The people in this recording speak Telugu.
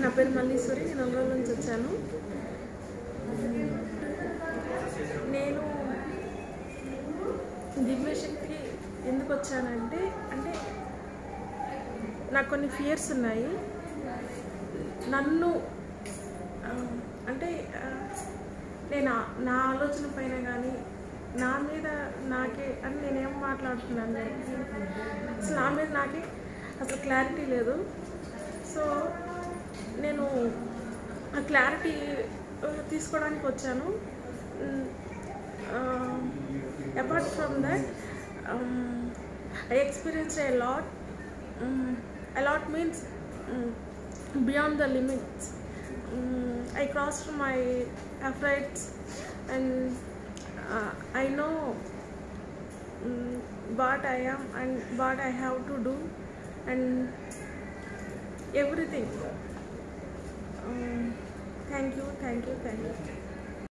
నా పేరు మల్లీశ్వరి నేను ఒంగోలు నుంచి వచ్చాను నేను దివ్యశక్తికి ఎందుకు వచ్చానంటే అంటే నాకు కొన్ని ఫియర్స్ ఉన్నాయి నన్ను ఆ, అంటే ఆ, నేను ఆ- నా ఆలోచన పైన కానీ నా మీద నాకే అని నేనేం మాట్లాడుతున్నాను అసలు నా మీద నాకే అసలు క్లారిటీ లేదు సో నేను ఆ క్లారిటీ తీసుకోవడానికి వచ్చాను apart from that I experience a lot a lot means beyond the limits. Um, I crossed my efforts and uh, I know um, what I am and what I have to do and everything. Um, thank you, thank you, thank you.